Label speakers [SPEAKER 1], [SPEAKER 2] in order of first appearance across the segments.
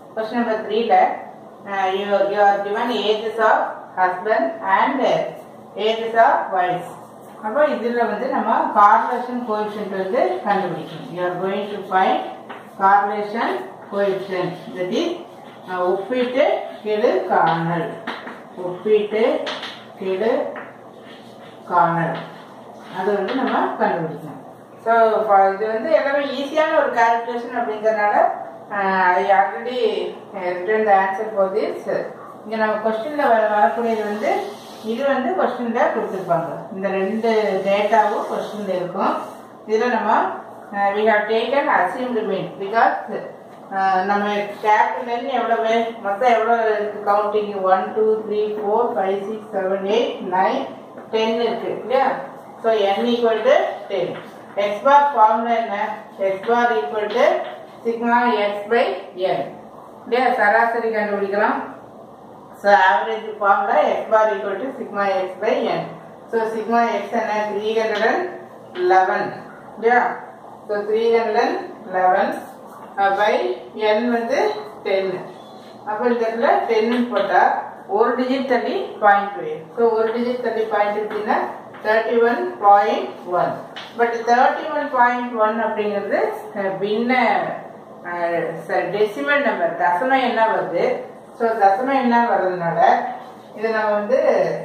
[SPEAKER 1] question number த்ரீல you you are given ages of husband and ages of wives அப்போ இதில் வந்து நம்ம கார்லேஷன் கோஎஃபிஷியன்ட் வந்து கண்டுபிடிக்கணும் you are going to find correlation coefficient that is ஒப்பீட்டு கெடு காணல் ஒப்பீட்டு கெடு காணல் அது வந்து நம்ம கண்டுபிடிக்கணும் ஸோ இது வந்து எல்லாமே ஈஸியான ஒரு கால்குலேஷன் அப்படிங்கிறதுனால I already return the answer for this இங்கே நம்ம கொஸ்டினில் வர வரக்கூடியது வந்து இது வந்து கொஸ்டினில் கொடுத்துருப்பாங்க இந்த ரெண்டு டேட்டாவும் கொஸ்டினில் இருக்கும் இதில் நம்ம we have taken assumed mean because நம்ம கேபிட்டல் எவ்வளவு மொத்தம் எவ்வளோ இருக்கு counting one two three four five six seven eight nine ten இருக்கு இல்லையா so N equal to ten X bar formula என்ன X bar equal to sigma X by N இல்லையா சராசரி கண்டுபிடிக்கலாம் so average formula X bar equal to sigma X by N so sigma X என்ன three hundred and eleven இல்லையா so three hundred and eleven by N வந்து ten அப்போ இந்த இடத்துல டென்னு போட்டால் ஒரு டிஜிட் தள்ளி பாயிண்ட் டூ ஸோ ஒரு டிஜிட் தள்ளி பாயிண்ட் எடுத்தீங்கன்னா thirty one point one but thirty one point one அப்படிங்கிறது அஹ், பின்ன டெசிமல் நம்பர் தசம என்ன வருது ஸோ தசம என்ன வர்றதுனால இதை நம்ம வந்து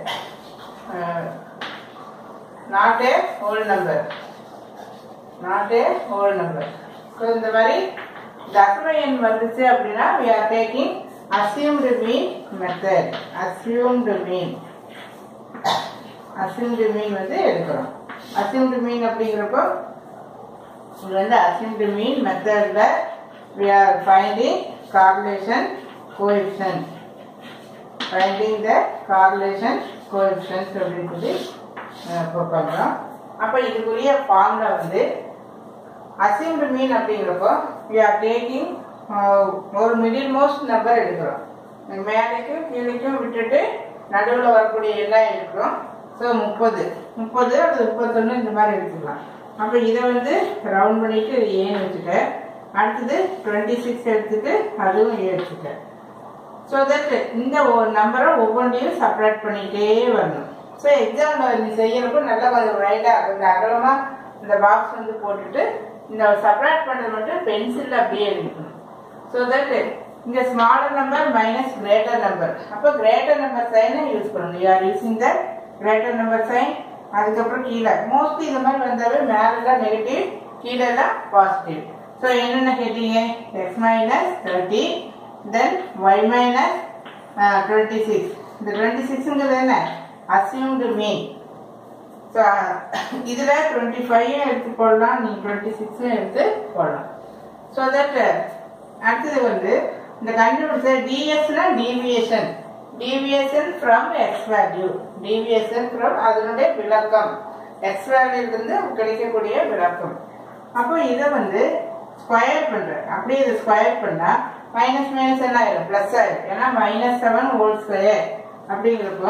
[SPEAKER 1] not a whole number not a whole number so இந்த மாதிரி தசம எண் வந்துச்சு அப்படின்னா we are taking assumed mean method assumed mean assumed mean வந்து எடுக்கிறோம் assumed mean அப்படிங்கிறப்போ இது வந்து assumed mean மெத்தட்ல we are finding correlation coefficient finding the correlation coefficient அப்படின்னு சொல்லி அஹ், இப்போ பண்றோம் அப்போ இதுக்குரிய ஃபார்முலா வந்து அசிம்டு மீன் அப்படிங்கிறப்போ we are taking uh, ஒரு மிடில் மோஸ்ட் நம்பர் எடுக்கிறோம் மேலேக்கும் கீழேக்கும் விட்டுட்டு நடுவில் வரக்கூடிய எல்லாம் எடுக்கிறோம் ஸோ முப்பது முப்பது அல்லது முப்பத்தொன்று இந்த மாதிரி எடுத்துக்கலாம் அப்போ இதை வந்து ரவுண்ட் பண்ணிட்டு இது ஏன்னு வச்சுட்டேன் அடுத்தது டுவெண்ட்டி சிக்ஸ் எடுத்துட்டு அதுவும் ஏ எடுத்துட்டேன் ஸோ தட் இந்த ஒரு நம்பரை ஒவ்வொன்றையும் செப்பரேட் பண்ணிகிட்டே வரணும் ஸோ எக்ஸாமில் நீ செய்யறப்போ நல்லா கொஞ்சம் ரைட்டாக கொஞ்சம் அகலமாக இந்த பாக்ஸ் வந்து போட்டுட்டு இந்த செப்பரேட் பண்ணது மட்டும் பென்சிலில் அப்படியே எழுதிக்கணும் ஸோ தட் இங்கே smaller number minus greater number அப்போ கிரேட்டர் நம்பர் சைனை யூஸ் பண்ணணும் you are using the greater number sign அதுக்கப்புறம் கீழே மோஸ்ட்லி இந்த மாதிரி வந்தாவே மேலெல்லாம் நெகட்டிவ் கீழெல்லாம் பாசிட்டிவ் ஸோ என்னென்ன கேட்டீங்க X minus thirty then Y minus twenty six இந்த டுவெண்ட்டி சிக்ஸுங்கிறது என்ன அசியூம்டு மீன் ஸோ இதில் டுவெண்ட்டி ஃபைவும் எடுத்து போடலாம் நீங்கள் டுவெண்ட்டி சிக்ஸும் எடுத்து போடலாம் ஸோ தட் அடுத்தது வந்து இந்த கண்டுபிடிச்ச டிஎஸ்னா deviation deviation from X value deviation from அதனுடைய விளக்கம் எக்ஸ் வேல்யூலேருந்து கிடைக்கக்கூடிய விளக்கம் அப்போ இதை வந்து ஸ்கொயர் பண்ணுறேன் அப்படியே இதை ஸ்கொயர் பண்ணால் மைனஸ் மைனஸ் என்ன ஆயிடும் ப்ளஸ் ஆயிடும் ஏன்னா மைனஸ் செவன் ஹோல் ஸ்கொயர் அப்படிங்கிறப்போ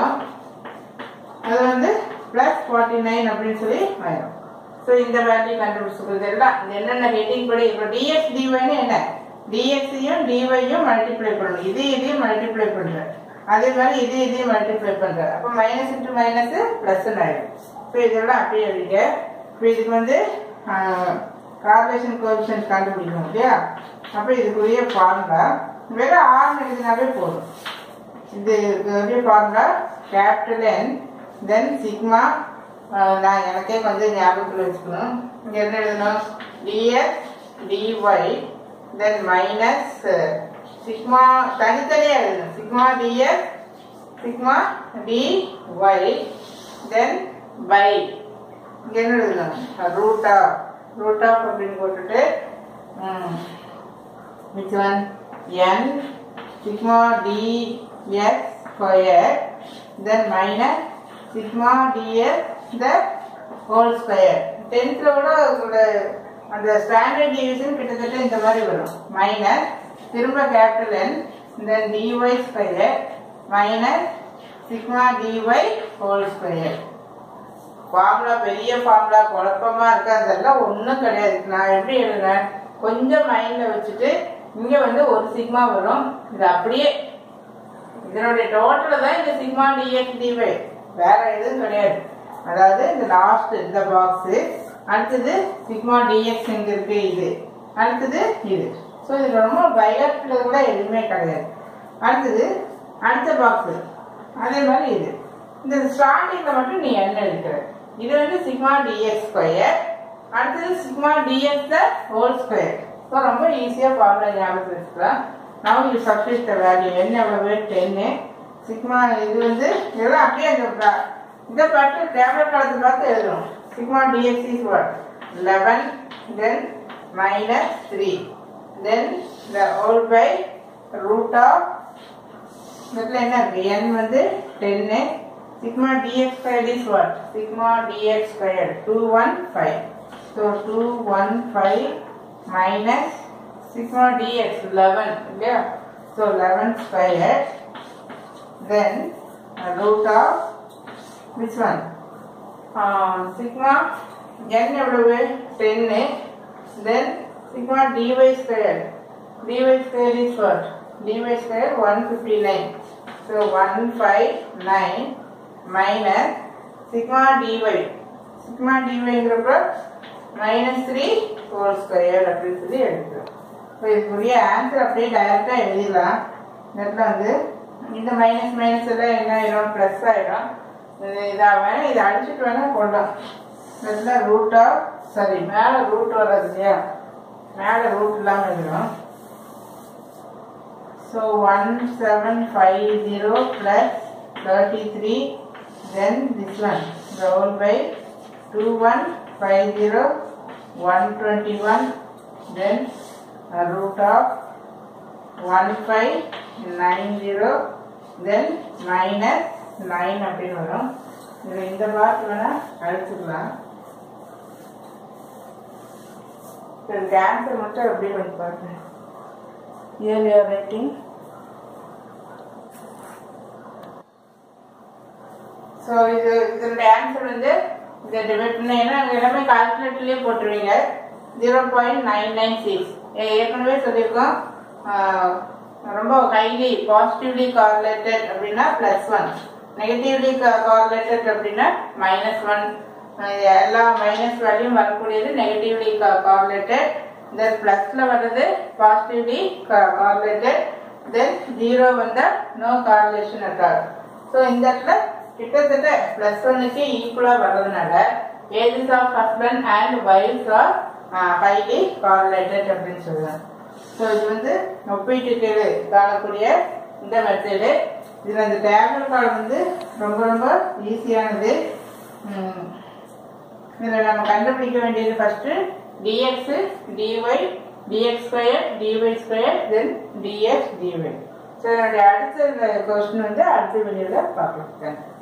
[SPEAKER 1] அது வந்து ப்ளஸ் ஃபார்ட்டி நைன் அப்படின்னு சொல்லி ஆயிடும் ஸோ இந்த வேல்யூ கண்டுபிடிச்சிக்கிறது எல்லாம் இந்த என்னென்ன ஹெட்டிங் படி இப்போ டிஎக்ஸ் டிஒய்னு என்ன டிஎக்ஸையும் டிஒய்யும் மல்டிப்ளை பண்ணணும் இது இதையும் மல்டிப்ளை பண்ணுறேன் அதே மாதிரி இது இதையும் மல்டிப்ளை பண்ணுறேன் அப்போ மைனஸ் இன்ட்டு மைனஸ் ப்ளஸ்ன்னு ஆயிடும் ஸோ இதெல்லாம் அப்படியே எழுதிக்க இப்போ இதுக்கு வந்து கார்லேஷன் கோஎஃபிஷியன்ட் கண்டுபிடிக்கணும் இல்லையா அப்போ இதுக்குரிய ஃபார்முலா வெறும் ஆர்னு எழுதினாவே போதும் இது இதுக்குரிய formula capital N then sigma நான் எனக்கே கொஞ்சம் ஞாபகத்தில் வச்சுக்கணும் இங்கே என்ன எழுதணும் DX DY then minus sigma தனித்தனியாக எழுதணும் sigma DX sigma DY then by இங்கே என்ன எழுதணும் ரூட் ஆஃப் ரூட் ஆஃப் அப்படின்னு போட்டுட்டு which one N sigma DX square then minus sigma DX the whole square டென்த்தில் கூட உங்களோட அந்த ஸ்டாண்டர்ட் டிவிஷன் கிட்டத்தட்ட இந்த மாதிரி வரும் மைனஸ் திரும்ப capital N then DY square minus sigma DY whole square formula பெரிய ஃபார்முலா குழப்பமா இருக்கு அதெல்லாம் ஒன்றும் கிடையாது நான் எப்படி எழுதுறேன் கொஞ்சம் மைண்டில் வச்சுட்டு இங்கே வந்து ஒரு சிக்மா வரும் இது அப்படியே இதனுடைய டோட்டல் தான் இந்த சிக்மா டிஎக்ஸ் டிவை வேற எதுவும் கிடையாது அதாவது இந்த லாஸ்ட் இந்த பாக்ஸ் அடுத்தது சிக்மா டிஎக்ஸ் இங்க இருக்கு இது அடுத்தது இது ஸோ இது ரொம்ப பயத்துல கூட எதுவுமே கிடையாது அடுத்தது அடுத்த பாக்ஸ் அதே மாதிரி இது இந்த ஸ்டார்டிங்ல மட்டும் நீ என்ன எடுக்கிற இது வந்து சிக்மா டிஎக்ஸ் ஸ்கொயர் அடுத்தது sigma DX the whole square so ரொம்ப ஈஸியாக ஃபார்முலா ஞாபகம் வச்சுக்கலாம் now you substitute the value n எவ்வளவு டென்னு சிக்மா இது வந்து இதெல்லாம் அப்படியே இந்த ப- இதை பார்த்து டேப்லெட் காலத்தை பார்த்து எழுதணும் sigma DX is what eleven then minus three then the whole by root of இதில் என்ன இருக்கு n வந்து டென்னு sigma DX square is what sigma DX square two one five so two one five minus sigma dx 11 இல்லையா so 11 square then uh, root of which one uh, sigma n எவ்வளவு 10 then sigma dy square dy square is what dy square 159 so 159 minus sigma dy sigma dy ங்கிறப்ப minus 3 whole square அப்படின்னு சொல்லி எடுக்கிறோம் இப்போ இதுக்குரிய answer அப்படியே டைரக்டாக எழுதிடலாம் இந்த இடத்துல வந்து இந்த மைனஸ் மைனஸ் எல்லாம் என்ன ஆயிடும் ப்ளஸ் ஆயிடும் இது இதாக வேணால் இதை அடிச்சுட்டு வேணால் போடலாம் இந்த இடத்துல ரூட் ஆஃப் சாரி மேலே ரூட் வர்றது இல்லையா மேலே ரூட் இல்லாமல் எழுதணும் so one seven five zero plus thirty three then this one the whole by two one five zero one twenty one then uh, root of 1590 then minus 9 அப்படின்னு வரும் இதில் இந்த பார்ட் வேணா அழிச்சுக்கலாம் இதுக்கு ஆன்சர் மட்டும் எப்படி கொஞ்சம் பாருங்க இயர் யூஆர் ரைட்டிங் ஸோ இது இதனுடைய ஆன்சர் வந்து இதை டிவைட் பண்ண ஏன்னா அங்கே எல்லாமே கால்குலேட்டர்லேயே போட்டுருவீங்க zero point nine nine six ஏற்கனவே சொல்லியிருக்கோம் ஆஹ், ரொம்ப ஹைலி பாசிட்டிவ்லி கார்லேட்டட் அப்படின்னா ப்ளஸ் ஒன் நெகட்டிவ்லி கார்லேட்டட் அப்படின்னா மைனஸ் ஒன் எல்லா மைனஸ் வேல்யூம் வரக்கூடியது நெகட்டிவ்லி கார்லேட்டட் தென் ப்ளஸில் வர்றது பாசிட்டிவ்லி கார்லேட்டட் தென் ஜீரோ வந்தால் no correlation at all so இந்த இடத்துல கிட்டத்தட்ட ப்ளஸ் ஒன்னுக்கு ஈக்குவலாக வர்றதுனால ages of husband and wives are highly correlated அப்படின்னு சொல்லுவாங்க ஸோ இது வந்து ஒப்பீட்டுக்கு காணக்கூடிய இந்த மெத்தடு இதில் இந்த டேபிள் கார்டு வந்து ரொம்ப ரொம்ப ஈஸியானது இதில் நம்ம கண்டுபிடிக்க வேண்டியது first DX DY DX square DY square then DX DY so என்னுடைய அடுத்த கொஸ்டின் வந்து அடுத்த வீடியோவில் பார்க்கலாம் தேங்க்யூ